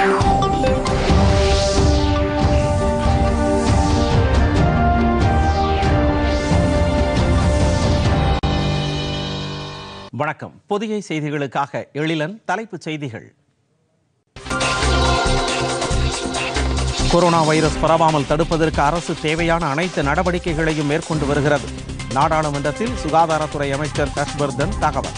வணக்கம் புதிய செய்திகளுக்காக எழிலன் தலைப்புச் செய்திகள் கொரோனா வைரஸ் பரவாமல் தடுப்பதற்கு அரசு தேவையான அனைத்து நடவடிக்கைகளையும் மேற்கொண்டு வருகிறது நாடாளுமன்றத்தில் சுகாதாரத்துறை அமைச்சர் ஹர்ஷ்வர்தன் தகவல்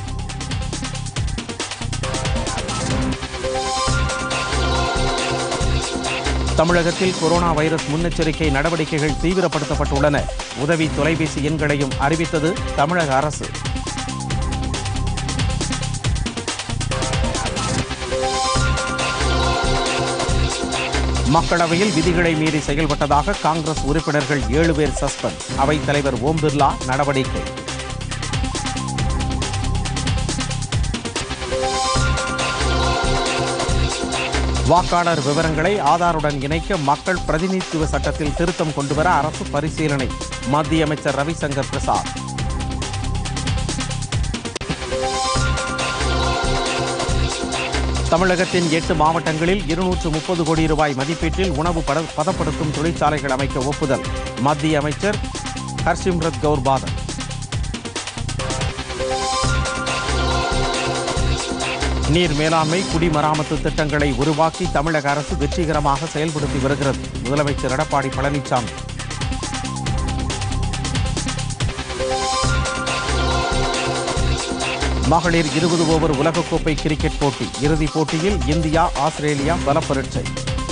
தமிழகத்தில் கொரோனா வைரஸ் முன்னெச்சரிக்கை நடவடிக்கைகள் தீவிரப்படுத்தப்பட்டுள்ளன உதவி தொலைபேசி எண்களையும் அறிவித்தது தமிழக அரசு மக்களவையில் விதிகளை மீறி செயல்பட்டதாக காங்கிரஸ் உறுப்பினர்கள் ஏழு பேர் சஸ்பெண்ட் அவைத் தலைவர் ஓம் பிர்லா நடவடிக்கை வாக்காளர் விவரங்களை ஆதாருடன் இணைக்க மக்கள் பிரதிநிதித்துவ சட்டத்தில் திருத்தம் கொண்டுவர அரசு பரிசீலனை மத்திய அமைச்சர் ரவிசங்கர் பிரசாத் தமிழகத்தின் எட்டு மாவட்டங்களில் இருநூற்று முப்பது கோடி ரூபாய் மதிப்பீட்டில் உணவு பத- பதப்படுத்தும் தொழிற்சாலைகள் அமைக்க ஒப்புதல் மத்திய அமைச்சர் ஹர்சிம்ரத் கவுர் பாதல் நீர் மேலாண்மை குடிமராமத்து திட்டங்களை உருவாக்கி தமிழக அரசு வெற்றிகரமாக செயல்படுத்தி வருகிறது முதலமைச்சர் எடப்பாடி பழனிசாமி மகளிர் இருபது ஓவர் உலகக்கோப்பை கிரிக்கெட் போட்டி இறுதிப் போட்டியில் இந்தியா ஆஸ்திரேலியா பலப்பரீட்சை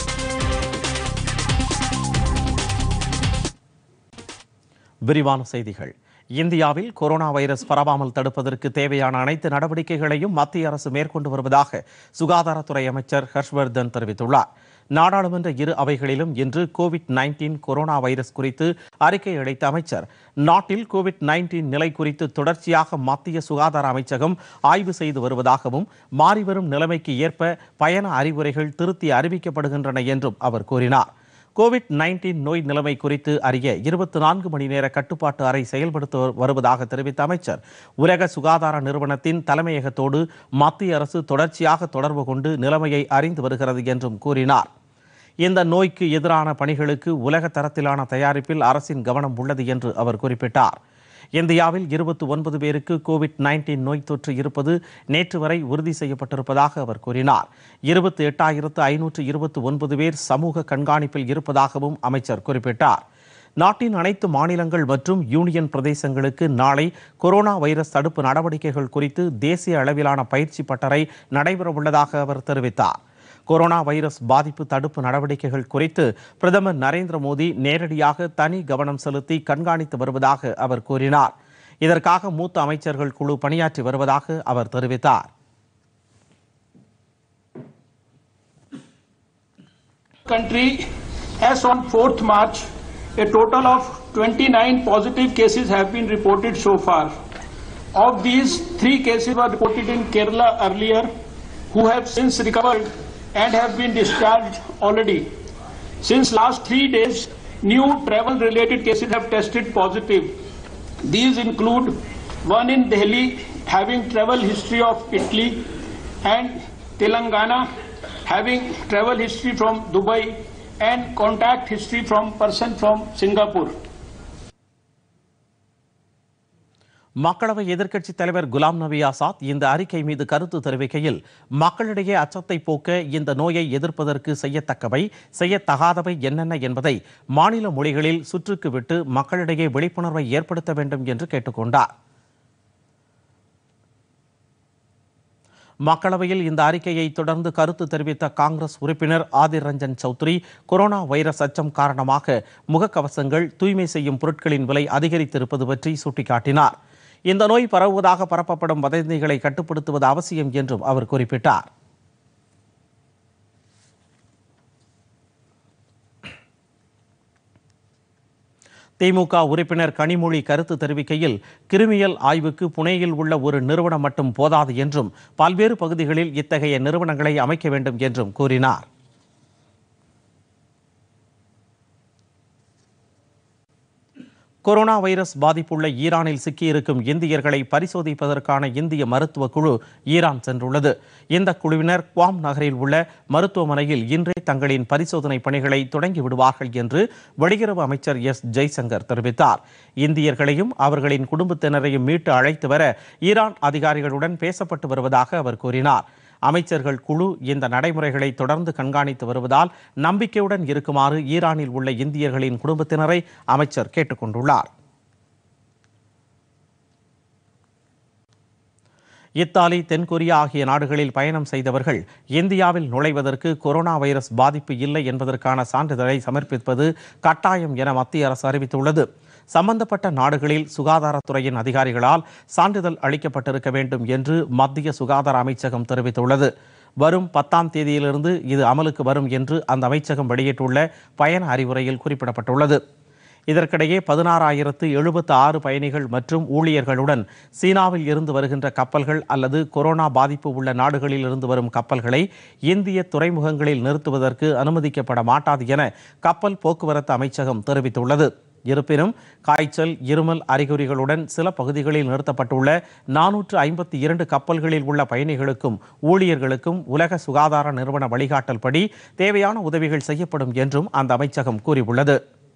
விரிவான செய்திகள் இந்தியாவில் கொரோனா வைரஸ் பரவாமல் தடுப்பதற்கு தேவையான அனைத்து நடவடிக்கைகளையும் மத்திய அரசு மேற்கொண்டு வருவதாக சுகாதாரத்துறை அமைச்சர் ஹர்ஷ்வர்தன் தெரிவித்துள்ளார் நாடாளுமன்ற இரு அவைகளிலும் இன்று கோவிட் 19 கொரோனா வைரஸ் குறித்து அறிக்கை அளித்த அமைச்சர் நாட்டில் கோவிட் 19 நிலை குறித்து தொடர்ச்சியாக மத்திய சுகாதார அமைச்சகம் ஆய்வு செய்து வருவதாகவும் மாறிவரும் நிலைமைக்கு ஏற்ப பயண அறிவுரைகள் திருத்தி அறிவிக்கப்படுகின்றன என்றும் அவர் கூறினார் கோவிட் 19 நோய் நிலைமை குறித்து அறிய இருபத்தி நான்கு மணி நேர கட்டுப்பாட்டு அறை செயல்படுத்த வருவதாக தெரிவித்த அமைச்சர் உலக சுகாதார நிறுவனத்தின் தலைமையகத்தோடு மத்திய அரசு தொடர்ச்சியாக தொடர்பு கொண்டு நிலைமையை அறிந்து வருகிறது என்றும் கூறினார் இந்த நோய்க்கு எதிரான பணிகளுக்கு உலக தரத்திலான தயாரிப்பில் அரசின் கவனம் உள்ளது என்று அவர் குறிப்பிட்டார் இந்தியாவில் இருபத்தி ஒன்பது பேருக்கு கோவிட் 19 நோய் தொற்று இருப்பது நேற்று வரை உறுதி செய்யப்பட்டிருப்பதாக அவர் கூறினார் இருபத்தி எட்டாயிரத்து ஐநூற்று இருபத்தி ஒன்பது பேர் சமூக கண்காணிப்பில் இருப்பதாகவும் அமைச்சர் குறிப்பிட்டார் நாட்டின் அனைத்து மாநிலங்கள் மற்றும் யூனியன் பிரதேசங்களுக்கு நாளை கொரோனா வைரஸ் தடுப்பு நடவடிக்கைகள் குறித்து தேசிய அளவிலான பயிற்சி பட்டறை நடைபெறவுள்ளதாக அவர் தெரிவித்தார் கொரோனா வைரஸ் பாதிப்பு தடுப்பு நடவடிக்கைகள் குறித்து பிரதமர் நரேந்திர மோடி நேரடியாக தனி கவனம் செலுத்தி கண்காணித்து வருவதாக அவர் கூறினார் இதற்காக மூத்த அமைச்சர்கள் குழு பணியாற்றி வருவதாக அவர் தெரிவித்தார் country as on 4th March, a total of 29 positive cases have been reported so far. Of these, three cases were reported in Kerala earlier, who have since recovered and have been discharged already. Since last three days, new travel-related cases have tested positive. These include one in Delhi having travel history of Italy and Telangana having travel history from Dubai and contact history from person from Singapore. மக்களவை எதிர்க்கட்சித் தலைவர் குலாம் நபி ஆசாத் இந்த அறிக்கை மீது கருத்து தெரிவிக்கையில் மக்களிடையே அச்சத்தை போக்க இந்த நோயை எதிர்ப்பதற்கு செய்யத்தக்கவை செய்யத்தகாதவை என்னென்ன என்பதை மாநில மொழிகளில் சுற்றுக்கு விட்டு மக்களிடையே விழிப்புணர்வை ஏற்படுத்த வேண்டும் என்று கேட்டுக்கொண்டார் மக்களவையில் இந்த அறிக்கையை தொடர்ந்து கருத்து தெரிவித்த காங்கிரஸ் உறுப்பினர் ஆதிர் ரஞ்சன் சௌத்ரி கொரோனா வைரஸ் அச்சம் காரணமாக முகக்கவசங்கள் தூய்மை செய்யும் பொருட்களின் விலை அதிகரித்திருப்பது பற்றி சுட்டிக்காட்டினார் இந்த நோய் பரவுவதாக பரப்பப்படும் வதந்திகளை கட்டுப்படுத்துவது அவசியம் என்றும் அவர் குறிப்பிட்டார் திமுக உறுப்பினர் கனிமொழி கருத்து தெரிவிக்கையில் கிருமியல் ஆய்வுக்கு புனேயில் உள்ள ஒரு நிறுவனம் மட்டும் போதாது என்றும் பல்வேறு பகுதிகளில் இத்தகைய நிறுவனங்களை அமைக்க வேண்டும் என்றும் கூறினார் கொரோனா வைரஸ் பாதிப்புள்ள ஈரானில் சிக்கியிருக்கும் இந்தியர்களை பரிசோதிப்பதற்கான இந்திய மருத்துவ குழு ஈரான் சென்றுள்ளது இந்த குழுவினர் குவாம் நகரில் உள்ள மருத்துவமனையில் இன்றே தங்களின் பரிசோதனை பணிகளை தொடங்கி விடுவார்கள் என்று வெளியுறவு அமைச்சர் எஸ் ஜெய்சங்கர் தெரிவித்தார் இந்தியர்களையும் அவர்களின் குடும்பத்தினரையும் மீட்டு அழைத்து வர ஈரான் அதிகாரிகளுடன் பேசப்பட்டு வருவதாக அவர் கூறினார் அமைச்சர்கள் குழு இந்த நடைமுறைகளை தொடர்ந்து கண்காணித்து வருவதால் நம்பிக்கையுடன் இருக்குமாறு ஈரானில் உள்ள இந்தியர்களின் குடும்பத்தினரை அமைச்சர் கேட்டுக்கொண்டுள்ளார் இத்தாலி தென்கொரியா ஆகிய நாடுகளில் பயணம் செய்தவர்கள் இந்தியாவில் நுழைவதற்கு கொரோனா வைரஸ் பாதிப்பு இல்லை என்பதற்கான சான்றிதழை சமர்ப்பிப்பது கட்டாயம் என மத்திய அரசு அறிவித்துள்ளது சம்பந்தப்பட்ட நாடுகளில் சுகாதாரத்துறையின் அதிகாரிகளால் சான்றிதழ் அளிக்கப்பட்டிருக்க வேண்டும் என்று மத்திய சுகாதார அமைச்சகம் தெரிவித்துள்ளது வரும் பத்தாம் தேதியிலிருந்து இது அமலுக்கு வரும் என்று அந்த அமைச்சகம் வெளியிட்டுள்ள பயண அறிவுரையில் குறிப்பிடப்பட்டுள்ளது இதற்கிடையே பதினாறாயிரத்து எழுபத்து ஆறு பயணிகள் மற்றும் ஊழியர்களுடன் சீனாவில் இருந்து வருகின்ற கப்பல்கள் அல்லது கொரோனா பாதிப்பு உள்ள நாடுகளில் இருந்து வரும் கப்பல்களை இந்திய துறைமுகங்களில் நிறுத்துவதற்கு அனுமதிக்கப்பட மாட்டாது என கப்பல் போக்குவரத்து அமைச்சகம் தெரிவித்துள்ளது இருப்பினும் காய்ச்சல் இருமல் அறிகுறிகளுடன் சில பகுதிகளில் நிறுத்தப்பட்டுள்ள நானூற்று ஐம்பத்தி இரண்டு கப்பல்களில் உள்ள பயணிகளுக்கும் ஊழியர்களுக்கும் உலக சுகாதார நிறுவன வழிகாட்டல் படி தேவையான உதவிகள் செய்யப்படும் என்றும் அந்த அமைச்சகம் கூறியுள்ளது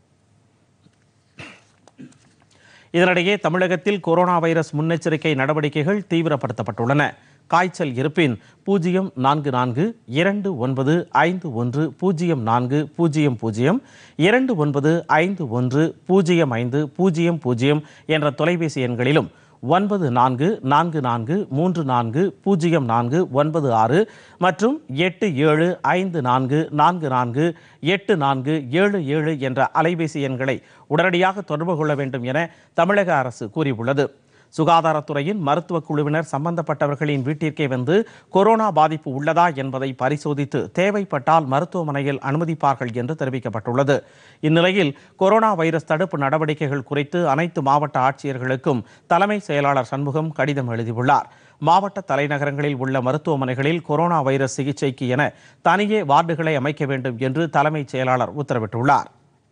இதனிடையே தமிழகத்தில் கொரோனா வைரஸ் முன்னெச்சரிக்கை நடவடிக்கைகள் தீவிரப்படுத்தப்பட்டுள்ளன காய்ச்சல் இருப்பின் பூஜ்ஜியம் நான்கு நான்கு இரண்டு ஒன்பது ஐந்து ஒன்று பூஜ்ஜியம் நான்கு பூஜ்ஜியம் பூஜ்ஜியம் இரண்டு ஒன்பது ஐந்து ஒன்று பூஜ்ஜியம் ஐந்து பூஜ்ஜியம் பூஜ்ஜியம் என்ற தொலைபேசி எண்களிலும் ஒன்பது நான்கு நான்கு நான்கு மூன்று நான்கு பூஜ்ஜியம் நான்கு ஒன்பது ஆறு மற்றும் எட்டு ஏழு ஐந்து நான்கு நான்கு நான்கு எட்டு நான்கு ஏழு ஏழு என்ற அலைபேசி எண்களை உடனடியாக தொடர்பு கொள்ள வேண்டும் என தமிழக அரசு கூறியுள்ளது சுகாதாரத்துறையின் மருத்துவ குழுவினர் சம்பந்தப்பட்டவர்களின் வீட்டிற்கே வந்து கொரோனா பாதிப்பு உள்ளதா என்பதை பரிசோதித்து தேவைப்பட்டால் மருத்துவமனையில் அனுமதிப்பார்கள் என்று தெரிவிக்கப்பட்டுள்ளது இந்நிலையில் கொரோனா வைரஸ் தடுப்பு நடவடிக்கைகள் குறித்து அனைத்து மாவட்ட ஆட்சியர்களுக்கும் தலைமை செயலாளர் சண்முகம் கடிதம் எழுதியுள்ளார் மாவட்ட தலைநகரங்களில் உள்ள மருத்துவமனைகளில் கொரோனா வைரஸ் சிகிச்சைக்கு என தனியே வார்டுகளை அமைக்க வேண்டும் என்று தலைமைச் செயலாளர் உத்தரவிட்டுள்ளார்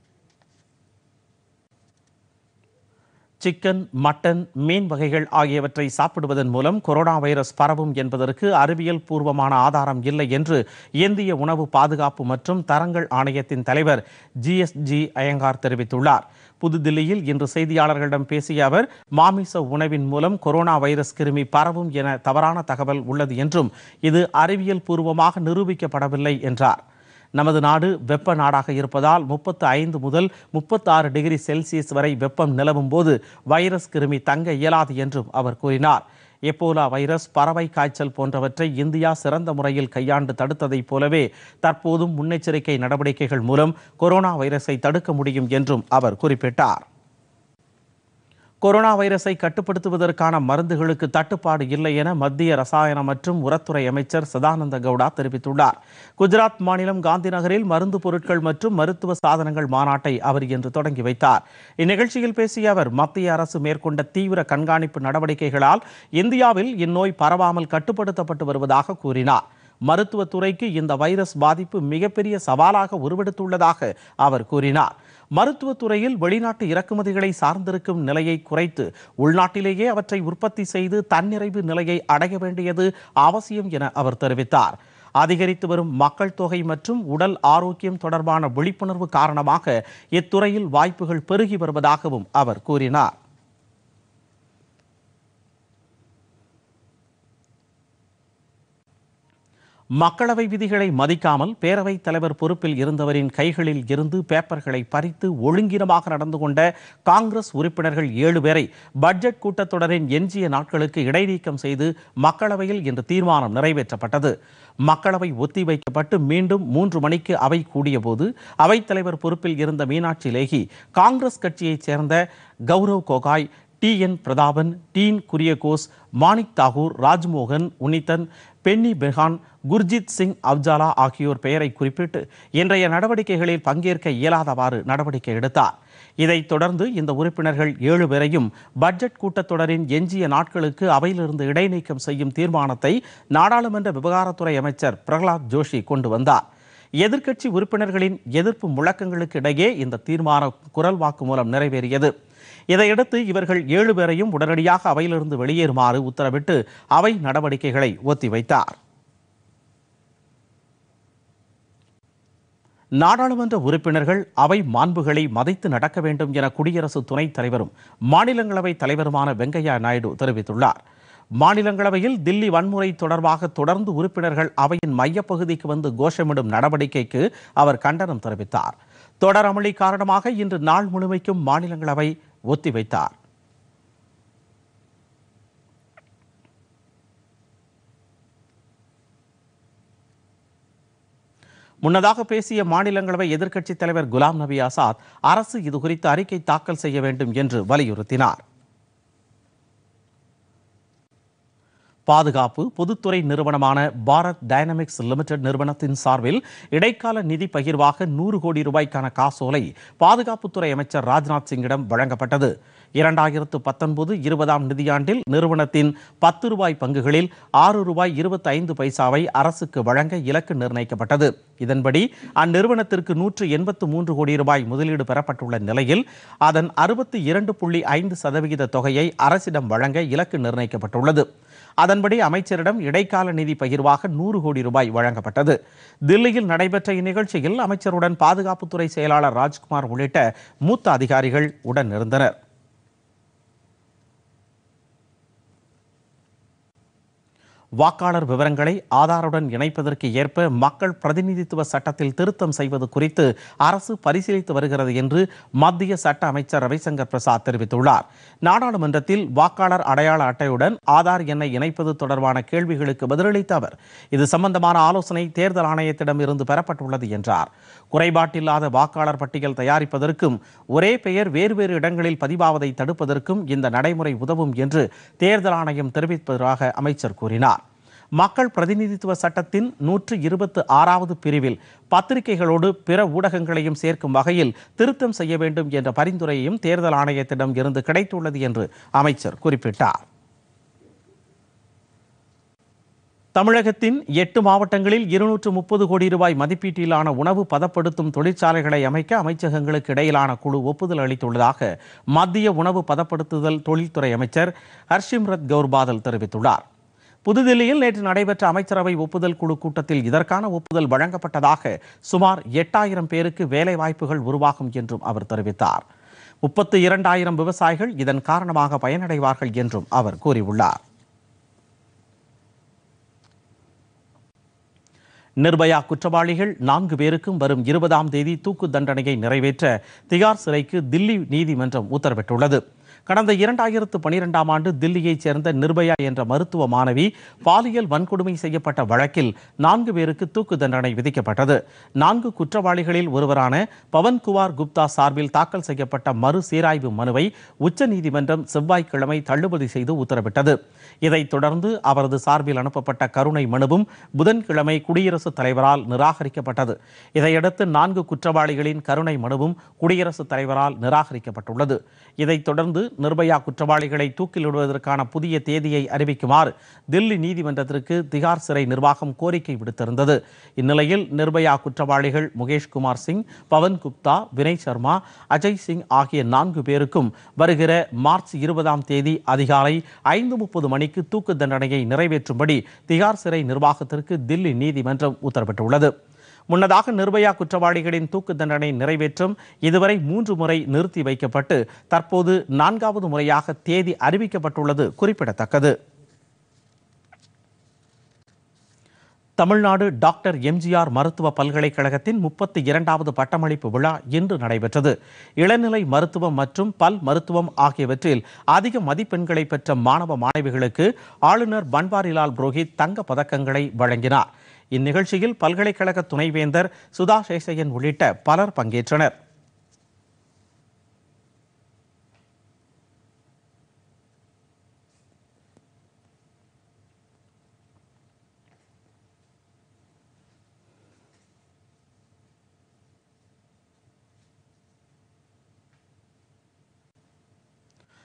சிக்கன் மட்டன் மீன் வகைகள் ஆகியவற்றை சாப்பிடுவதன் மூலம் கொரோனா வைரஸ் பரவும் என்பதற்கு அறிவியல் பூர்வமான ஆதாரம் இல்லை என்று இந்திய உணவு பாதுகாப்பு மற்றும் தரங்கள் ஆணையத்தின் தலைவர் ஜிஎஸ்ஜி அயங்கார் தெரிவித்துள்ளார் புதுதில்லியில் இன்று செய்தியாளர்களிடம் பேசிய அவர் மாமிச உணவின் மூலம் கொரோனா வைரஸ் கிருமி பரவும் என தவறான தகவல் உள்ளது என்றும் இது அறிவியல் பூர்வமாக நிரூபிக்கப்படவில்லை என்றார் நமது நாடு வெப்ப நாடாக இருப்பதால் முப்பத்து ஐந்து முதல் முப்பத்தாறு டிகிரி செல்சியஸ் வரை வெப்பம் நிலவும் போது வைரஸ் கிருமி தங்க இயலாது என்றும் அவர் கூறினார் எப்போலா வைரஸ் பறவை காய்ச்சல் போன்றவற்றை இந்தியா சிறந்த முறையில் கையாண்டு தடுத்ததைப் போலவே தற்போதும் முன்னெச்சரிக்கை நடவடிக்கைகள் மூலம் கொரோனா வைரஸை தடுக்க முடியும் என்றும் அவர் குறிப்பிட்டார் கொரோனா வைரஸை கட்டுப்படுத்துவதற்கான மருந்துகளுக்கு தட்டுப்பாடு இல்லை என மத்திய ரசாயன மற்றும் உரத்துறை அமைச்சர் சதானந்த கவுடா தெரிவித்துள்ளார் குஜராத் மாநிலம் காந்தி நகரில் மருந்து பொருட்கள் மற்றும் மருத்துவ சாதனங்கள் மாநாட்டை அவர் இன்று தொடங்கி வைத்தார் இந்நிகழ்ச்சியில் பேசிய அவர் மத்திய அரசு மேற்கொண்ட தீவிர கண்காணிப்பு நடவடிக்கைகளால் இந்தியாவில் இந்நோய் பரவாமல் கட்டுப்படுத்தப்பட்டு வருவதாக கூறினார் மருத்துவத்துறைக்கு இந்த வைரஸ் பாதிப்பு மிகப்பெரிய சவாலாக உருவெடுத்துள்ளதாக அவர் கூறினார் மருத்துவத்துறையில் வெளிநாட்டு இறக்குமதிகளை சார்ந்திருக்கும் நிலையை குறைத்து உள்நாட்டிலேயே அவற்றை உற்பத்தி செய்து தன்னிறைவு நிலையை அடைய வேண்டியது அவசியம் என அவர் தெரிவித்தார் அதிகரித்து வரும் மக்கள் தொகை மற்றும் உடல் ஆரோக்கியம் தொடர்பான விழிப்புணர்வு காரணமாக இத்துறையில் வாய்ப்புகள் பெருகி வருவதாகவும் அவர் கூறினார் மக்களவை விதிகளை மதிக்காமல் பேரவைத் தலைவர் பொறுப்பில் இருந்தவரின் கைகளில் இருந்து பேப்பர்களை பறித்து ஒழுங்கீனமாக நடந்து கொண்ட காங்கிரஸ் உறுப்பினர்கள் ஏழு பேரை பட்ஜெட் கூட்டத்தொடரின் எஞ்சிய நாட்களுக்கு இடைநீக்கம் செய்து மக்களவையில் இன்று தீர்மானம் நிறைவேற்றப்பட்டது மக்களவை ஒத்திவைக்கப்பட்டு மீண்டும் மூன்று மணிக்கு அவை கூடியபோது அவைத்தலைவர் பொறுப்பில் இருந்த மீனாட்சி லேகி காங்கிரஸ் கட்சியைச் சேர்ந்த கௌரவ் கோகாய் டி என் பிரதாபன் டீன் குரியகோஸ் மாணிக் தாகூர் ராஜ்மோகன் உனிதன் பென்னி பெஹான் குர்ஜித் சிங் அப்ஜாலா ஆகியோர் பெயரை குறிப்பிட்டு இன்றைய நடவடிக்கைகளில் பங்கேற்க இயலாதவாறு நடவடிக்கை எடுத்தார் இதைத் தொடர்ந்து இந்த உறுப்பினர்கள் ஏழு பேரையும் பட்ஜெட் கூட்டத்தொடரின் எஞ்சிய நாட்களுக்கு அவையிலிருந்து இடைநீக்கம் செய்யும் தீர்மானத்தை நாடாளுமன்ற விவகாரத்துறை அமைச்சர் பிரகலாத் ஜோஷி கொண்டு வந்தார் எதிர்க்கட்சி உறுப்பினர்களின் எதிர்ப்பு முழக்கங்களுக்கு இடையே இந்த தீர்மானம் குரல் வாக்கு மூலம் நிறைவேறியது இதையடுத்து இவர்கள் ஏழு பேரையும் உடனடியாக அவையிலிருந்து வெளியேறுமாறு உத்தரவிட்டு அவை நடவடிக்கைகளை ஒத்திவைத்தார் நாடாளுமன்ற உறுப்பினர்கள் அவை மாண்புகளை மதித்து நடக்க வேண்டும் என குடியரசு துணைத் தலைவரும் மாநிலங்களவை தலைவருமான வெங்கையா நாயுடு தெரிவித்துள்ளார் மாநிலங்களவையில் தில்லி வன்முறை தொடர்பாக தொடர்ந்து உறுப்பினர்கள் அவையின் மையப்பகுதிக்கு வந்து கோஷமிடும் நடவடிக்கைக்கு அவர் கண்டனம் தெரிவித்தார் தொடர் அமளி காரணமாக இன்று நாள் முழுமைக்கும் மாநிலங்களவை ஒத்திவைத்தார் முன்னதாக பேசிய மாநிலங்களவை எதிர்க்கட்சித் தலைவர் குலாம் நபி ஆசாத் அரசு இதுகுறித்து அறிக்கை தாக்கல் செய்ய வேண்டும் என்று வலியுறுத்தினார் பாதுகாப்பு பொதுத்துறை நிறுவனமான பாரத் டைனமிக்ஸ் லிமிடெட் நிறுவனத்தின் சார்பில் இடைக்கால நிதி பகிர்வாக நூறு கோடி ரூபாய்க்கான காசோலை பாதுகாப்புத்துறை அமைச்சர் ராஜ்நாத் சிங்கிடம் வழங்கப்பட்டது இரண்டாயிரத்து பத்தொன்பது இருபதாம் நிதியாண்டில் நிறுவனத்தின் பத்து ரூபாய் பங்குகளில் ஆறு ரூபாய் இருபத்தி ஐந்து பைசாவை அரசுக்கு வழங்க இலக்கு நிர்ணயிக்கப்பட்டது இதன்படி அந்நிறுவனத்திற்கு நூற்று எண்பத்து மூன்று கோடி ரூபாய் முதலீடு பெறப்பட்டுள்ள நிலையில் அதன் அறுபத்தி இரண்டு புள்ளி ஐந்து சதவிகித தொகையை அரசிடம் வழங்க இலக்கு நிர்ணயிக்கப்பட்டுள்ளது அதன்படி அமைச்சரிடம் இடைக்கால நிதி பகிர்வாக நூறு கோடி ரூபாய் வழங்கப்பட்டது தில்லியில் நடைபெற்ற இந்நிகழ்ச்சியில் அமைச்சருடன் பாதுகாப்புத்துறை செயலாளர் ராஜ்குமார் உள்ளிட்ட மூத்த அதிகாரிகள் உடன் இருந்தனர் வாக்காளர் விவரங்களை ஆதாருடன் இணைப்பதற்கு ஏற்ப மக்கள் பிரதிநிதித்துவ சட்டத்தில் திருத்தம் செய்வது குறித்து அரசு பரிசீலித்து வருகிறது என்று மத்திய சட்ட அமைச்சர் ரவிசங்கர் பிரசாத் தெரிவித்துள்ளார் நாடாளுமன்றத்தில் வாக்காளர் அடையாள அட்டையுடன் ஆதார் எண்ணை இணைப்பது தொடர்பான கேள்விகளுக்கு பதிலளித்த அவர் இது சம்பந்தமான ஆலோசனை தேர்தல் ஆணையத்திடம் இருந்து பெறப்பட்டுள்ளது என்றார் குறைபாட்டில்லாத வாக்காளர் பட்டியல் தயாரிப்பதற்கும் ஒரே பெயர் வேறு வேறு இடங்களில் பதிவாவதை தடுப்பதற்கும் இந்த நடைமுறை உதவும் என்று தேர்தல் ஆணையம் தெரிவிப்பதாக அமைச்சர் கூறினார் மக்கள் பிரதிநிதித்துவ சட்டத்தின் நூற்று இருபத்து ஆறாவது பிரிவில் பத்திரிகைகளோடு பிற ஊடகங்களையும் சேர்க்கும் வகையில் திருத்தம் செய்ய வேண்டும் என்ற பரிந்துரையையும் தேர்தல் ஆணையத்திடம் இருந்து கிடைத்துள்ளது என்று அமைச்சர் குறிப்பிட்டார் தமிழகத்தின் எட்டு மாவட்டங்களில் இருநூற்று முப்பது கோடி ரூபாய் மதிப்பீட்டிலான உணவு பதப்படுத்தும் தொழிற்சாலைகளை அமைக்க அமைச்சகங்களுக்கு இடையிலான குழு ஒப்புதல் அளித்துள்ளதாக மத்திய உணவு பதப்படுத்துதல் தொழில்துறை அமைச்சர் ஹர்ஷிம்ரத் கவுர் பாதல் தெரிவித்துள்ளார் புதுதில்லியில் நேற்று நடைபெற்ற அமைச்சரவை ஒப்புதல் குழு கூட்டத்தில் இதற்கான ஒப்புதல் வழங்கப்பட்டதாக சுமார் எட்டாயிரம் பேருக்கு வேலை வாய்ப்புகள் உருவாகும் என்றும் அவர் தெரிவித்தார் முப்பத்து இரண்டாயிரம் விவசாயிகள் இதன் காரணமாக பயனடைவார்கள் என்றும் அவர் கூறியுள்ளார் நிர்பயா குற்றவாளிகள் நான்கு பேருக்கும் வரும் இருபதாம் தேதி தூக்கு தண்டனையை நிறைவேற்ற திகார் சிறைக்கு தில்லி நீதிமன்றம் உத்தரவிட்டுள்ளது கடந்த இரண்டாயிரத்து பனிரெண்டாம் ஆண்டு தில்லியைச் சேர்ந்த நிர்பயா என்ற மருத்துவ மாணவி பாலியல் வன்கொடுமை செய்யப்பட்ட வழக்கில் நான்கு பேருக்கு தூக்கு தண்டனை விதிக்கப்பட்டது நான்கு குற்றவாளிகளில் ஒருவரான பவன்குமார் குப்தா சார்பில் தாக்கல் செய்யப்பட்ட மறு சீராய்வு மனுவை உச்சநீதிமன்றம் செவ்வாய்க்கிழமை தள்ளுபடி செய்து உத்தரவிட்டது இதைத் தொடர்ந்து அவரது சார்பில் அனுப்பப்பட்ட கருணை மனுவும் புதன்கிழமை குடியரசுத் தலைவரால் நிராகரிக்கப்பட்டது இதையடுத்து நான்கு குற்றவாளிகளின் கருணை மனுவும் குடியரசுத் தலைவரால் நிராகரிக்கப்பட்டுள்ளது இதைத் தொடர்ந்து நிர்பயா குற்றவாளிகளை தூக்கிலிடுவதற்கான புதிய தேதியை அறிவிக்குமாறு தில்லி நீதிமன்றத்திற்கு திகார் சிறை நிர்வாகம் கோரிக்கை விடுத்திருந்தது இந்நிலையில் நிர்பயா குற்றவாளிகள் முகேஷ்குமார் சிங் பவன் குப்தா வினய் சர்மா அஜய் சிங் ஆகிய நான்கு பேருக்கும் வருகிற மார்ச் இருபதாம் தேதி அதிகாலை ஐந்து முப்பது மணிக்கு தூக்கு தண்டனையை நிறைவேற்றும்படி திகார் சிறை நிர்வாகத்திற்கு தில்லி நீதிமன்றம் உத்தரவிட்டுள்ளது முன்னதாக நிர்பயா குற்றவாளிகளின் தூக்கு தண்டனை நிறைவேற்றம் இதுவரை மூன்று முறை நிறுத்தி வைக்கப்பட்டு தற்போது நான்காவது முறையாக தேதி அறிவிக்கப்பட்டுள்ளது குறிப்பிடத்தக்கது தமிழ்நாடு டாக்டர் எம்ஜிஆர் மருத்துவ பல்கலைக்கழகத்தின் முப்பத்தி இரண்டாவது பட்டமளிப்பு விழா இன்று நடைபெற்றது இளநிலை மருத்துவம் மற்றும் பல் மருத்துவம் ஆகியவற்றில் அதிக மதிப்பெண்களை பெற்ற மாணவ மாணவிகளுக்கு ஆளுநர் பன்வாரிலால் புரோஹித் தங்க பதக்கங்களை வழங்கினார் இந்நிகழ்ச்சியில் பல்கலைக்கழக துணைவேந்தர் சுதா சேசையன் உள்ளிட்ட பலர் பங்கேற்றனர்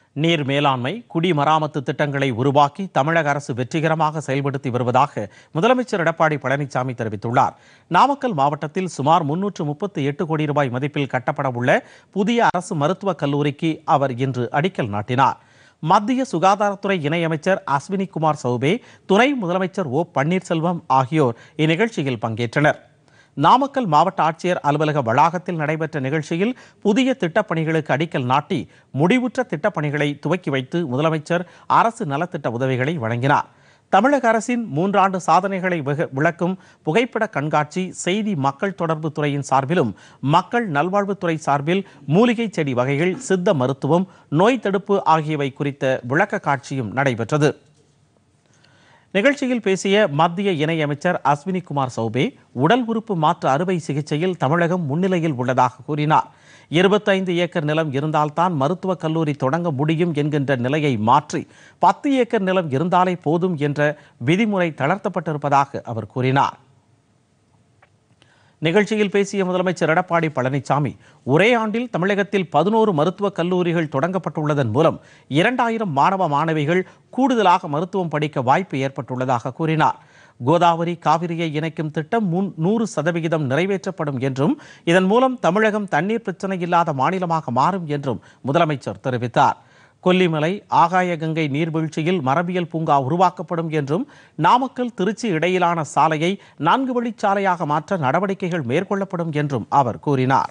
நீர் மேலாண்மை குடிமராமத்து திட்டங்களை உருவாக்கி தமிழக அரசு வெற்றிகரமாக செயல்படுத்தி வருவதாக முதலமைச்சர் எடப்பாடி பழனிசாமி தெரிவித்துள்ளார் நாமக்கல் மாவட்டத்தில் சுமார் முன்னூற்று முப்பத்தி எட்டு கோடி ரூபாய் மதிப்பில் கட்டப்பட உள்ள புதிய அரசு மருத்துவக் கல்லூரிக்கு அவர் இன்று அடிக்கல் நாட்டினார் மத்திய சுகாதாரத்துறை இணையமைச்சர் அஸ்வினி குமார் சௌபே துணை முதலமைச்சர் ஓ பன்னீர்செல்வம் ஆகியோர் இந்நிகழ்ச்சியில் பங்கேற்றனர் நாமக்கல் மாவட்ட ஆட்சியர் அலுவலக வளாகத்தில் நடைபெற்ற நிகழ்ச்சியில் புதிய திட்டப்பணிகளுக்கு அடிக்கல் நாட்டி முடிவுற்ற திட்டப்பணிகளை துவக்கி வைத்து முதலமைச்சர் அரசு நலத்திட்ட உதவிகளை வழங்கினார் தமிழக அரசின் மூன்றாண்டு சாதனைகளை விக- விளக்கும் புகைப்பட கண்காட்சி செய்தி மக்கள் தொடர்பு துறையின் சார்பிலும் மக்கள் நல்வாழ்வுத்துறை சார்பில் மூலிகை செடி வகைகள் சித்த மருத்துவம் நோய் தடுப்பு ஆகியவை குறித்த விளக்க காட்சியும் நடைபெற்றது நிகழ்ச்சியில் பேசிய மத்திய இணையமைச்சர் அஸ்வினி குமார் சௌபே உடல் உறுப்பு மாற்று அறுவை சிகிச்சையில் தமிழகம் முன்னிலையில் உள்ளதாக கூறினார் இருபத்தைந்து ஏக்கர் நிலம் இருந்தால்தான் மருத்துவக் கல்லூரி தொடங்க முடியும் என்கின்ற நிலையை மாற்றி பத்து ஏக்கர் நிலம் இருந்தாலே போதும் என்ற விதிமுறை தளர்த்தப்பட்டிருப்பதாக அவர் கூறினார் நிகழ்ச்சியில் பேசிய முதலமைச்சர் எடப்பாடி பழனிசாமி ஒரே ஆண்டில் தமிழகத்தில் பதினோரு மருத்துவக் கல்லூரிகள் தொடங்கப்பட்டுள்ளதன் மூலம் இரண்டாயிரம் மாணவ மாணவிகள் கூடுதலாக மருத்துவம் படிக்க வாய்ப்பு ஏற்பட்டுள்ளதாக கூறினார் கோதாவரி காவிரியை இணைக்கும் திட்டம் முன் நூறு சதவிகிதம் நிறைவேற்றப்படும் என்றும் இதன் மூலம் தமிழகம் தண்ணீர் பிரச்சனை இல்லாத மாநிலமாக மாறும் என்றும் முதலமைச்சர் தெரிவித்தார் கொல்லிமலை ஆகாய கங்கை நீர்வீழ்ச்சியில் மரபியல் பூங்கா உருவாக்கப்படும் என்றும் நாமக்கல் திருச்சி இடையிலான சாலையை நான்கு வழிச்சாலையாக மாற்ற நடவடிக்கைகள் மேற்கொள்ளப்படும் என்றும் அவர் கூறினார்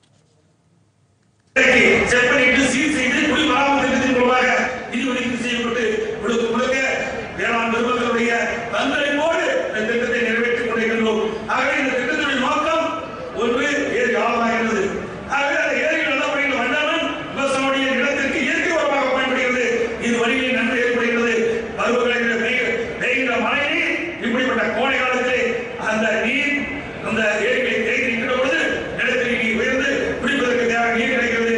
செட் பண்ணிட்டு சீர் செய்து குடிமராமத்து திட்டத்தின் மூலமாக நிதி ஒதுக்கீடு செய்யப்பட்டு முழுக்க முழுக்க வேளாண் நிறுவனங்களுடைய தங்களிப்போடு இந்த திட்டத்தை நிறைவேற்றிக் கொண்டிருக்கின்றோம் ஆகவே இந்த திட்டத்தினுடைய நோக்கம் ஒன்று ஏரி ஆழமாகிறது ஆகவே அந்த ஏரியில் நல்லபடியில் வண்ணமன் விவசாயிய நிலத்திற்கு இயற்கை உரமாக பயன்படுகிறது இது வழியில் நன்மை ஏற்படுகிறது பருவங்களில் பெய்கிற பெய்கின்ற மழை நீர் இப்படிப்பட்ட கோடை காலத்திலே அந்த நீர் அந்த ஏரிகளை தேங்கி நிற்கிற பொழுது நிலத்தில் நீர் உயர்ந்து குடிப்பதற்கு தேவையான நீர் கிடைக்கிறது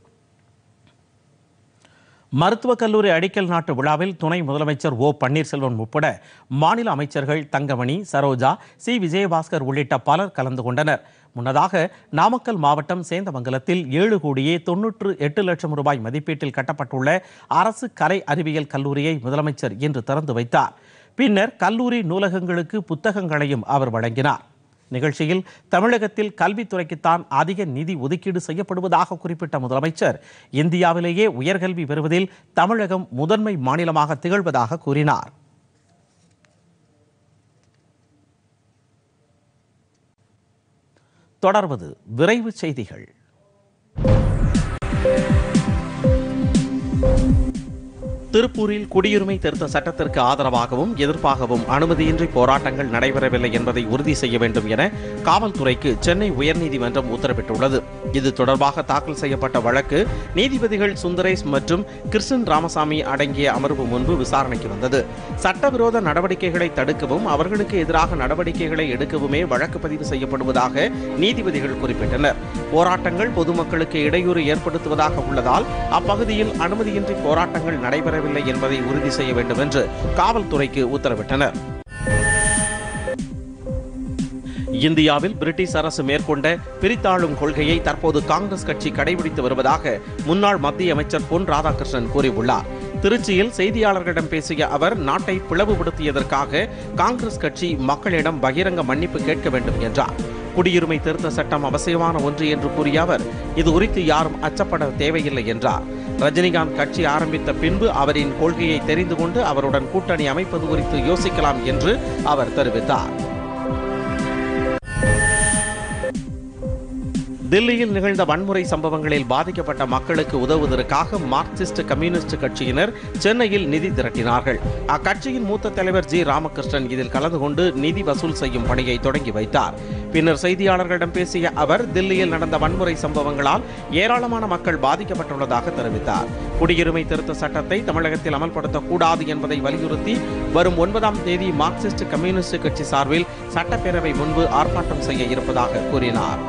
மருத்துவக் கல்லூரி அடிக்கல் நாட்டு விழாவில் துணை முதலமைச்சர் ஓ பன்னீர்செல்வம் உட்பட மாநில அமைச்சர்கள் தங்கமணி சரோஜா சி விஜயபாஸ்கர் உள்ளிட்ட பலர் கலந்து கொண்டனர் முன்னதாக நாமக்கல் மாவட்டம் சேந்தமங்கலத்தில் ஏழு கோடியே தொன்னூற்று எட்டு லட்சம் ரூபாய் மதிப்பீட்டில் கட்டப்பட்டுள்ள அரசு கலை அறிவியல் கல்லூரியை முதலமைச்சர் இன்று திறந்து வைத்தார் பின்னர் கல்லூரி நூலகங்களுக்கு புத்தகங்களையும் அவர் வழங்கினார் நிகழ்ச்சியில் தமிழகத்தில் கல்வித்துறைக்குத்தான் அதிக நிதி ஒதுக்கீடு செய்யப்படுவதாக குறிப்பிட்ட முதலமைச்சர் இந்தியாவிலேயே உயர்கல்வி பெறுவதில் தமிழகம் முதன்மை மாநிலமாக திகழ்வதாக கூறினார் தொடர்வது விரைவு செய்திகள் திருப்பூரில் குடியுரிமை திருத்த சட்டத்திற்கு ஆதரவாகவும் எதிர்ப்பாகவும் அனுமதியின்றி போராட்டங்கள் நடைபெறவில்லை என்பதை உறுதி செய்ய வேண்டும் என காவல்துறைக்கு சென்னை உயர்நீதிமன்றம் உத்தரவிட்டுள்ளது இது தொடர்பாக தாக்கல் செய்யப்பட்ட வழக்கு நீதிபதிகள் சுந்தரேஷ் மற்றும் கிருஷ்ணன் ராமசாமி அடங்கிய அமர்வு முன்பு விசாரணைக்கு வந்தது சட்டவிரோத நடவடிக்கைகளை தடுக்கவும் அவர்களுக்கு எதிராக நடவடிக்கைகளை எடுக்கவுமே வழக்கு பதிவு செய்யப்படுவதாக நீதிபதிகள் குறிப்பிட்டனர் போராட்டங்கள் பொதுமக்களுக்கு இடையூறு ஏற்படுத்துவதாக உள்ளதால் அப்பகுதியில் அனுமதியின்றி போராட்டங்கள் நடைபெறவில்லை என்பதை உறுதி செய்ய வேண்டும் என்று காவல்துறைக்கு உத்தரவிட்டனர் இந்தியாவில் பிரிட்டிஷ் அரசு மேற்கொண்ட பிரித்தாளும் கொள்கையை தற்போது காங்கிரஸ் கட்சி கடைபிடித்து வருவதாக முன்னாள் மத்திய அமைச்சர் பொன் ராதாகிருஷ்ணன் கூறியுள்ளார் திருச்சியில் செய்தியாளர்களிடம் பேசிய அவர் நாட்டை பிளவுபடுத்தியதற்காக காங்கிரஸ் கட்சி மக்களிடம் பகிரங்க மன்னிப்பு கேட்க வேண்டும் என்றார் குடியுரிமை திருத்த சட்டம் அவசியமான ஒன்று என்று கூறிய அவர் இது குறித்து யாரும் அச்சப்பட தேவையில்லை என்றார் ரஜினிகாந்த் கட்சி ஆரம்பித்த பின்பு அவரின் கொள்கையை தெரிந்து கொண்டு அவருடன் கூட்டணி அமைப்பது குறித்து யோசிக்கலாம் என்று அவர் தெரிவித்தார் தில்லியில் நிகழ்ந்த வன்முறை சம்பவங்களில் பாதிக்கப்பட்ட மக்களுக்கு உதவுவதற்காக மார்க்சிஸ்ட் கம்யூனிஸ்ட் கட்சியினர் சென்னையில் நிதி திரட்டினார்கள் அக்கட்சியின் மூத்த தலைவர் ஜி ராமகிருஷ்ணன் இதில் கலந்து கொண்டு நிதி வசூல் செய்யும் பணியை தொடங்கி வைத்தார் பின்னர் செய்தியாளர்களிடம் பேசிய அவர் தில்லியில் நடந்த வன்முறை சம்பவங்களால் ஏராளமான மக்கள் பாதிக்கப்பட்டுள்ளதாக தெரிவித்தார் குடியுரிமை திருத்த சட்டத்தை தமிழகத்தில் அமல்படுத்தக்கூடாது என்பதை வலியுறுத்தி வரும் ஒன்பதாம் தேதி மார்க்சிஸ்ட் கம்யூனிஸ்ட் கட்சி சார்பில் சட்டப்பேரவை முன்பு ஆர்ப்பாட்டம் செய்ய இருப்பதாக கூறினார்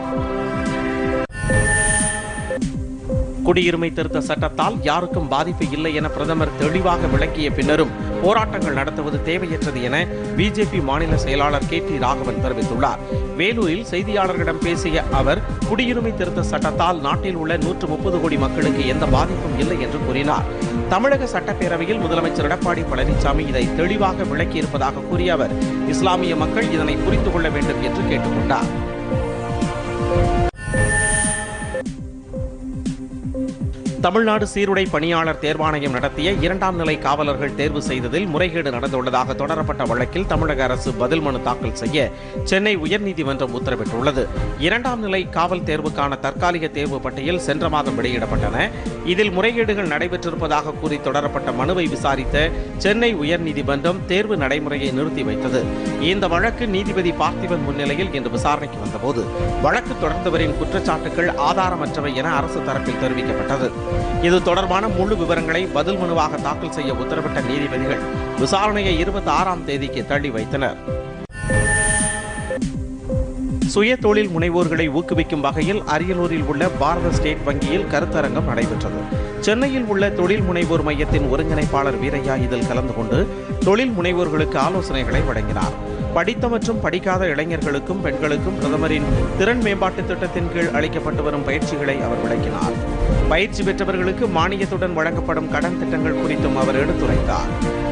குடியுரிமை திருத்த சட்டத்தால் யாருக்கும் பாதிப்பு இல்லை என பிரதமர் தெளிவாக விளக்கிய பின்னரும் போராட்டங்கள் நடத்துவது தேவையற்றது என பிஜேபி மாநில செயலாளர் கே டி ராகவன் தெரிவித்துள்ளார் வேலூரில் செய்தியாளர்களிடம் பேசிய அவர் குடியுரிமை திருத்த சட்டத்தால் நாட்டில் உள்ள நூற்று முப்பது கோடி மக்களுக்கு எந்த பாதிப்பும் இல்லை என்று கூறினார் தமிழக சட்டப்பேரவையில் முதலமைச்சர் எடப்பாடி பழனிசாமி இதை தெளிவாக விளக்கியிருப்பதாக கூறிய அவர் இஸ்லாமிய மக்கள் இதனை புரிந்து கொள்ள வேண்டும் என்று கேட்டுக்கொண்டார் தமிழ்நாடு சீருடை பணியாளர் தேர்வாணையம் நடத்திய இரண்டாம் நிலை காவலர்கள் தேர்வு செய்ததில் முறைகேடு நடந்துள்ளதாக தொடரப்பட்ட வழக்கில் தமிழக அரசு பதில் மனு தாக்கல் செய்ய சென்னை உயர்நீதிமன்றம் உத்தரவிட்டுள்ளது இரண்டாம் நிலை காவல் தேர்வுக்கான தற்காலிக தேர்வு பட்டியல் சென்ற மாதம் வெளியிடப்பட்டன இதில் முறைகேடுகள் நடைபெற்றிருப்பதாக கூறி தொடரப்பட்ட மனுவை விசாரித்த சென்னை உயர்நீதிமன்றம் தேர்வு நடைமுறையை நிறுத்தி வைத்தது இந்த வழக்கு நீதிபதி பார்த்திபன் முன்னிலையில் இன்று விசாரணைக்கு வந்தபோது வழக்கு தொடர்ந்தவரின் குற்றச்சாட்டுகள் ஆதாரமற்றவை என அரசு தரப்பில் தெரிவிக்கப்பட்டது இது தொடர்பான முழு விவரங்களை பதில் மனுவாக தாக்கல் செய்ய உத்தரவிட்ட நீதிபதிகள் விசாரணையை இருபத்தி ஆறாம் தேதிக்கு தள்ளி வைத்தனர் சுய தொழில் முனைவோர்களை ஊக்குவிக்கும் வகையில் அரியலூரில் உள்ள பாரத ஸ்டேட் வங்கியில் கருத்தரங்கம் நடைபெற்றது சென்னையில் உள்ள தொழில் முனைவோர் மையத்தின் ஒருங்கிணைப்பாளர் வீரையா இதில் கலந்து கொண்டு தொழில் முனைவோர்களுக்கு ஆலோசனைகளை வழங்கினார் படித்த மற்றும் படிக்காத இளைஞர்களுக்கும் பெண்களுக்கும் பிரதமரின் திறன் மேம்பாட்டு திட்டத்தின் கீழ் அளிக்கப்பட்டு வரும் பயிற்சிகளை அவர் விளக்கினார் பயிற்சி பெற்றவர்களுக்கு மானியத்துடன் வழங்கப்படும் கடன் திட்டங்கள் குறித்தும் அவர் எடுத்துரைத்தார்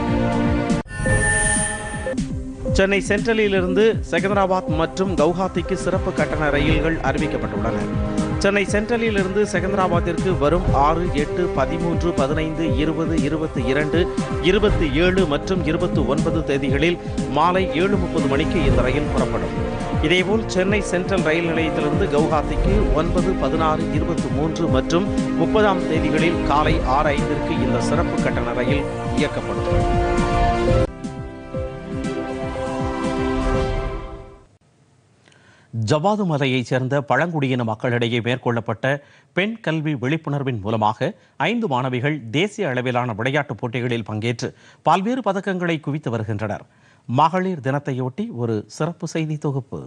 சென்னை சென்ட்ரலிலிருந்து செகந்தராபாத் மற்றும் கவுஹாத்திக்கு சிறப்பு கட்டண ரயில்கள் அறிவிக்கப்பட்டுள்ளன சென்னை சென்ட்ரலிலிருந்து செகந்தராபாத்திற்கு வரும் ஆறு எட்டு பதிமூன்று பதினைந்து இருபது இருபத்தி இரண்டு இருபத்தி ஏழு மற்றும் இருபத்தி ஒன்பது தேதிகளில் மாலை ஏழு முப்பது மணிக்கு இந்த ரயில் புறப்படும் இதேபோல் சென்னை சென்ட்ரல் ரயில் நிலையத்திலிருந்து கவுஹாத்திக்கு ஒன்பது பதினாறு இருபத்தி மூன்று மற்றும் முப்பதாம் தேதிகளில் காலை ஆறு ஐந்திற்கு இந்த சிறப்பு கட்டண ரயில் இயக்கப்படும் ஜவ்வாது மலையைச் சேர்ந்த பழங்குடியின மக்களிடையே மேற்கொள்ளப்பட்ட பெண் கல்வி விழிப்புணர்வின் மூலமாக ஐந்து மாணவிகள் தேசிய அளவிலான விளையாட்டுப் போட்டிகளில் பங்கேற்று பல்வேறு பதக்கங்களை குவித்து வருகின்றனர் மகளிர் தினத்தையொட்டி ஒரு சிறப்பு செய்தி தொகுப்பு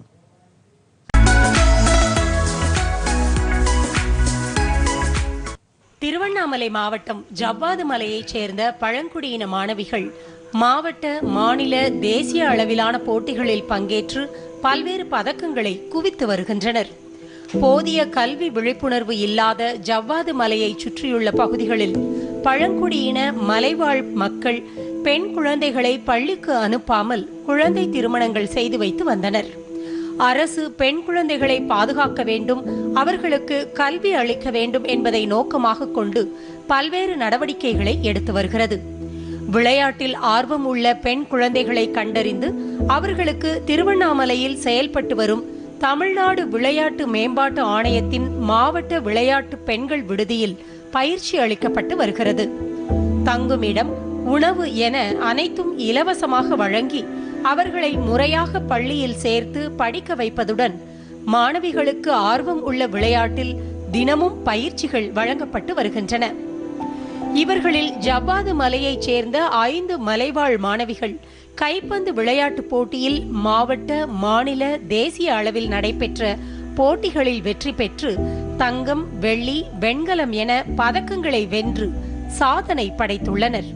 திருவண்ணாமலை மாவட்டம் ஜவ்வாது மலையைச் சேர்ந்த பழங்குடியின மாணவிகள் மாவட்ட மாநில தேசிய அளவிலான போட்டிகளில் பங்கேற்று பல்வேறு பதக்கங்களை குவித்து வருகின்றனர் போதிய கல்வி விழிப்புணர்வு இல்லாத ஜவ்வாது மலையை சுற்றியுள்ள பகுதிகளில் பழங்குடியின மலைவாழ் மக்கள் பெண் குழந்தைகளை பள்ளிக்கு அனுப்பாமல் குழந்தை திருமணங்கள் செய்து வைத்து வந்தனர் அரசு பெண் குழந்தைகளை பாதுகாக்க வேண்டும் அவர்களுக்கு கல்வி அளிக்க வேண்டும் என்பதை நோக்கமாக கொண்டு பல்வேறு நடவடிக்கைகளை எடுத்து வருகிறது விளையாட்டில் ஆர்வம் உள்ள பெண் குழந்தைகளை கண்டறிந்து அவர்களுக்கு திருவண்ணாமலையில் செயல்பட்டு வரும் தமிழ்நாடு விளையாட்டு மேம்பாட்டு ஆணையத்தின் மாவட்ட விளையாட்டு பெண்கள் விடுதியில் பயிற்சி அளிக்கப்பட்டு வருகிறது தங்குமிடம் உணவு என அனைத்தும் இலவசமாக வழங்கி அவர்களை முறையாக பள்ளியில் சேர்த்து படிக்க வைப்பதுடன் மாணவிகளுக்கு ஆர்வம் உள்ள விளையாட்டில் தினமும் பயிற்சிகள் வழங்கப்பட்டு வருகின்றன இவர்களில் ஜவ்வாது மலையைச் சேர்ந்த ஐந்து மலைவாழ் மாணவிகள் கைப்பந்து விளையாட்டுப் போட்டியில் மாவட்ட மாநில தேசிய அளவில் நடைபெற்ற போட்டிகளில் வெற்றி பெற்று தங்கம் வெள்ளி வெண்கலம் என பதக்கங்களை வென்று சாதனை படைத்துள்ளனர்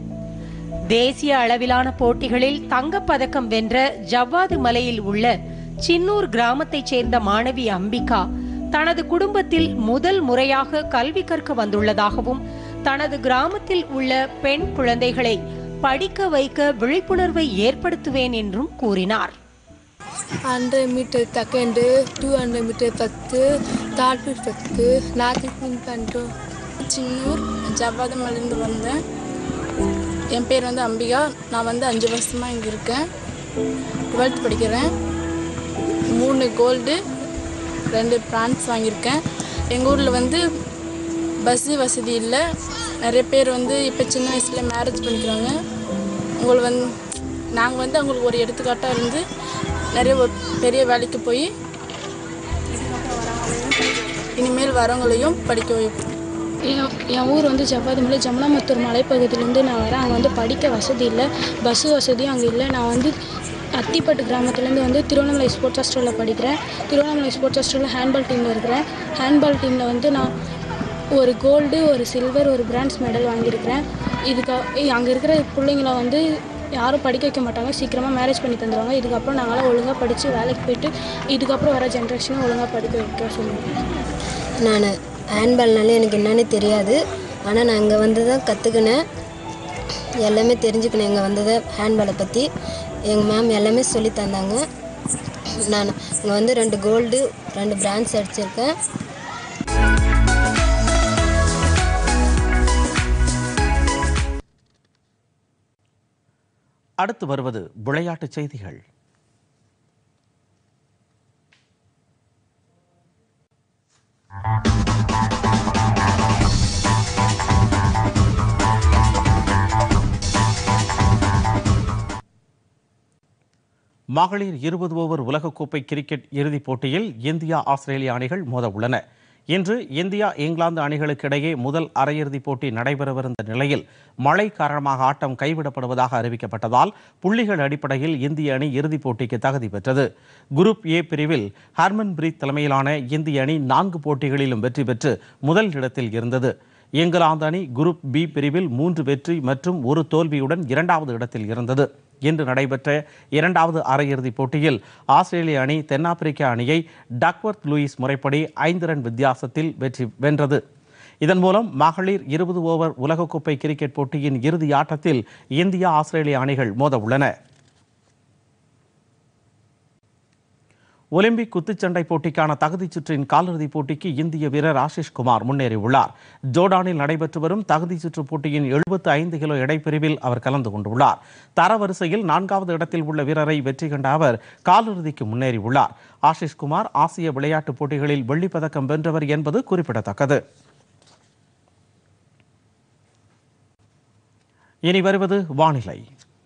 தேசிய அளவிலான போட்டிகளில் தங்கப்பதக்கம் வென்ற ஜவ்வாது மலையில் உள்ள சின்னூர் கிராமத்தைச் சேர்ந்த மாணவி அம்பிகா தனது குடும்பத்தில் முதல் முறையாக கல்வி கற்க வந்துள்ளதாகவும் தனது கிராமத்தில் உள்ள பெண் குழந்தைகளை படிக்க வைக்க விழிப்புணர்வை ஏற்படுத்துவேன் என்றும் கூறினார் hundred metre second two hundred metre first third feet first north win பண்ணிட்டோம் சின்னூர் ஜவ்வாது மலைந்து வந்தேன் என் பேர் வந்து அம்பிகா நான் வந்து அஞ்சு வருஷமாக இங்கே இருக்கேன் டுவெல்த் படிக்கிறேன் மூணு கோல்டு ரெண்டு பிரான்ஸ் வாங்கியிருக்கேன் எங்கள் ஊரில் வந்து பஸ்ஸு வசதி இல்லை நிறைய பேர் வந்து இப்போ சின்ன வயசில் மேரேஜ் பண்ணிக்கிறாங்க உங்களை வந்து நாங்கள் வந்து அவங்களுக்கு ஒரு எடுத்துக்காட்டாக இருந்து நிறைய ஒரு பெரிய வேலைக்கு போய் இனிமேல் வரவங்களையும் படிக்க வைப்போம் என் என் ஊர் வந்து ஜவ்வாதுமலை ஜமுனாமத்தூர் மலைப்பகுதியிலேருந்து நான் வரேன் அங்கே வந்து படிக்க வசதி இல்லை பஸ்ஸு வசதியும் அங்கே இல்லை நான் வந்து அத்திப்பட்டு கிராமத்துலேருந்து வந்து திருவண்ணாமலை ஸ்போர்ட்ஸ் ஹாஸ்டலில் படிக்கிறேன் திருவண்ணாமலை ஸ்போர்ட்ஸ் ஹாஸ்டலில் ஹேண்ட்பால் டீமில் இருக்கிறேன் ஹேண்ட்பால் டீமில் வந்து நான் ஒரு கோல்டு ஒரு சில்வர் ஒரு பிரான்ஸ் மெடல் வாங்கியிருக்கிறேன் இதுக்கு அங்கே இருக்கிற பிள்ளைங்கள வந்து யாரும் படிக்க வைக்க மாட்டாங்க சீக்கிரமாக மேரேஜ் பண்ணி தந்துடுவாங்க இதுக்கப்புறம் நாங்களாம் ஒழுங்காக படித்து வேலைக்கு போயிட்டு இதுக்கப்புறம் வர ஜென்ரேஷனை ஒழுங்காக படிக்க வைக்க சொல்லுவேன் நான் ஹேண்ட்பால்னாலே எனக்கு என்னன்னு தெரியாது ஆனால் நான் இங்கே வந்து தான் கற்றுக்கினேன் எல்லாமே தெரிஞ்சுக்கினேன் இங்கே வந்ததை ஹேண்ட்பாலை பற்றி எங்கள் மேம் எல்லாமே சொல்லி தந்தாங்க நான் இங்கே வந்து ரெண்டு கோல்டு ரெண்டு பிரான்ஸ் அடிச்சிருக்கேன் அடுத்து வருவது விளையாட்டுச் செய்திகள் மகளிர் இருபது ஓவர் உலகக்கோப்பை கிரிக்கெட் இறுதிப் போட்டியில் இந்தியா ஆஸ்திரேலியா அணிகள் மோத உள்ளன இன்று இந்தியா இங்கிலாந்து அணிகளுக்கு இடையே முதல் அரையிறுதிப் போட்டி நடைபெறவிருந்த நிலையில் மழை காரணமாக ஆட்டம் கைவிடப்படுவதாக அறிவிக்கப்பட்டதால் புள்ளிகள் அடிப்படையில் இந்திய அணி இறுதிப் போட்டிக்கு தகுதி பெற்றது குரூப் ஏ பிரிவில் ஹர்மன் பிரீத் தலைமையிலான இந்திய அணி நான்கு போட்டிகளிலும் வெற்றி பெற்று முதல் இடத்தில் இருந்தது இங்கிலாந்து அணி குரூப் பி பிரிவில் மூன்று வெற்றி மற்றும் ஒரு தோல்வியுடன் இரண்டாவது இடத்தில் இருந்தது இன்று நடைபெற்ற இரண்டாவது அரையிறுதிப் போட்டியில் ஆஸ்திரேலிய அணி தென்னாப்பிரிக்க அணியை டக்வர்த் லூயிஸ் முறைப்படி ஐந்து ரன் வித்தியாசத்தில் வெற்றி வென்றது இதன் மூலம் மகளிர் இருபது ஓவர் உலகக்கோப்பை கிரிக்கெட் போட்டியின் இறுதி ஆட்டத்தில் இந்தியா ஆஸ்திரேலிய அணிகள் மோத உள்ளன ஒலிம்பிக் குத்துச்சண்டை போட்டிக்கான தகுதிச் சுற்றின் காலிறுதிப் போட்டிக்கு இந்திய வீரர் ஆஷிஷ் குமார் முன்னேறியுள்ளார் ஜோர்டானில் நடைபெற்று வரும் தகுதிச் சுற்று போட்டியின் 75 ஐந்து கிலோ எடைப்பிரிவில் அவர் கலந்து கொண்டுள்ளார் தரவரிசையில் நான்காவது இடத்தில் உள்ள வீரரை வெற்றி கண்ட அவர் காலிறுதிக்கு முன்னேறியுள்ளார் ஆஷிஷ் குமார் ஆசிய விளையாட்டுப் போட்டிகளில் வெள்ளிப் பதக்கம் வென்றவர் என்பது குறிப்பிடத்தக்கது இனி வருவது வானிலை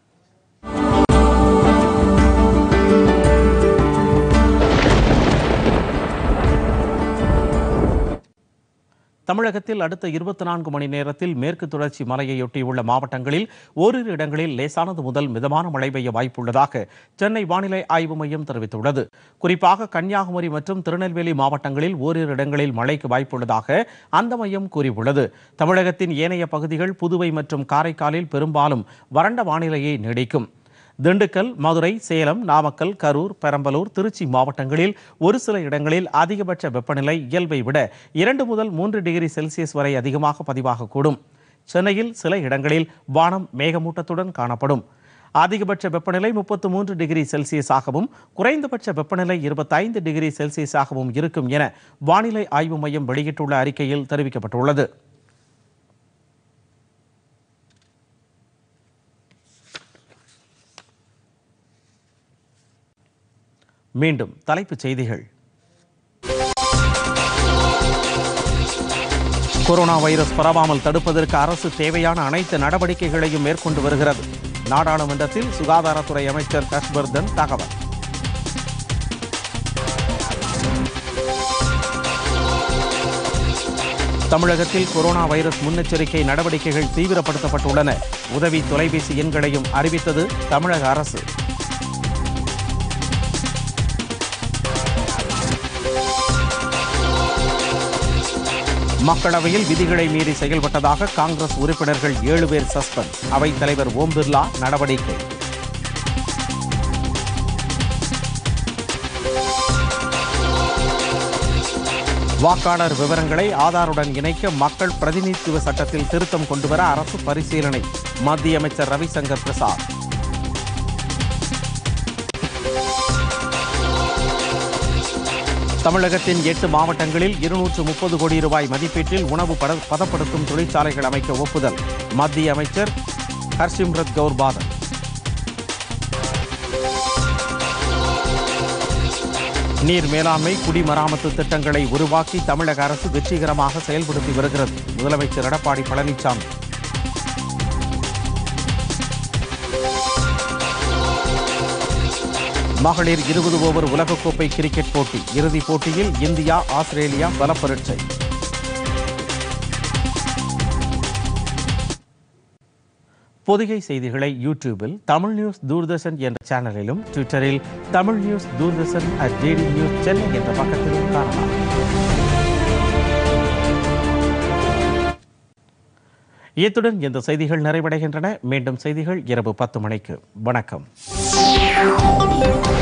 தமிழகத்தில் அடுத்த இருபத்தி நான்கு மணி நேரத்தில் மேற்கு தொடர்ச்சி மலையையொட்டியுள்ள மாவட்டங்களில் ஓரிரு இடங்களில் லேசானது முதல் மிதமான மழை பெய்ய வாய்ப்புள்ளதாக சென்னை வானிலை ஆய்வு மையம் தெரிவித்துள்ளது குறிப்பாக கன்னியாகுமரி மற்றும் திருநெல்வேலி மாவட்டங்களில் ஓரிரு இடங்களில் மழைக்கு வாய்ப்புள்ளதாக அந்த மையம் கூறியுள்ளது தமிழகத்தின் ஏனைய பகுதிகள் புதுவை மற்றும் காரைக்காலில் பெரும்பாலும் வறண்ட வானிலையை நீடிக்கும் திண்டுக்கல் மதுரை சேலம் நாமக்கல் கரூர் பெரம்பலூர் திருச்சி மாவட்டங்களில் ஒரு சில இடங்களில் அதிகபட்ச வெப்பநிலை இயல்பை விட இரண்டு முதல் மூன்று டிகிரி செல்சியஸ் வரை அதிகமாக பதிவாகக்கூடும் சென்னையில் சில இடங்களில் வானம் மேகமூட்டத்துடன் காணப்படும் அதிகபட்ச வெப்பநிலை முப்பத்து மூன்று டிகிரி செல்சியஸாகவும் குறைந்தபட்ச வெப்பநிலை இருபத்தைந்து டிகிரி செல்சியஸாகவும் இருக்கும் என வானிலை ஆய்வு மையம் வெளியிட்டுள்ள அறிக்கையில் தெரிவிக்கப்பட்டுள்ளது மீண்டும் தலைப்புச் செய்திகள் கொரோனா வைரஸ் பரவாமல் தடுப்பதற்கு அரசு தேவையான அனைத்து நடவடிக்கைகளையும் மேற்கொண்டு வருகிறது நாடாளுமன்றத்தில் சுகாதாரத்துறை அமைச்சர் ஹர்ஷ்வர்தன் தகவல் தமிழகத்தில் கொரோனா வைரஸ் முன்னெச்சரிக்கை நடவடிக்கைகள் தீவிரப்படுத்தப்பட்டுள்ளன உதவி தொலைபேசி எண்களையும் அறிவித்தது தமிழக அரசு மக்களவையில் விதிகளை மீறி செயல்பட்டதாக காங்கிரஸ் உறுப்பினர்கள் ஏழு பேர் சஸ்பெண்ட் அவைத் தலைவர் ஓம் பிர்லா நடவடிக்கை வாக்காளர் விவரங்களை ஆதாருடன் இணைக்க மக்கள் பிரதிநிதித்துவ சட்டத்தில் திருத்தம் கொண்டுவர அரசு பரிசீலனை மத்திய அமைச்சர் ரவிசங்கர் பிரசாத் தமிழகத்தின் எட்டு மாவட்டங்களில் இருநூற்று முப்பது கோடி ரூபாய் மதிப்பீட்டில் உணவு பத பதப்படுத்தும் தொழிற்சாலைகள் அமைக்க ஒப்புதல் மத்திய அமைச்சர் ஹர்சிம்ரத் கவுர் பாதல் நீர் மேலாண்மை குடிமராமத்து திட்டங்களை உருவாக்கி தமிழக அரசு வெற்றிகரமாக செயல்படுத்தி வருகிறது முதலமைச்சர் எடப்பாடி பழனிசாமி மகளிர் இருபது ஓவர் உலகக்கோப்பை கிரிக்கெட் போட்டி இறுதிப் போட்டியில் இந்தியா ஆஸ்திரேலியா பலப்பரட்சை பொதிகை செய்திகளை யூடியூபில் தமிழ் நியூஸ் தூர்தர்ஷன் என்ற சேனலிலும் ட்விட்டரில் Tamil news Doordarshan at DD news Chennai என்ற பக்கத்திலும் காணலாம் இத்துடன் இந்த செய்திகள் நிறைவடைகின்றன மீண்டும் செய்திகள் இரவு பத்து மணிக்கு வணக்கம்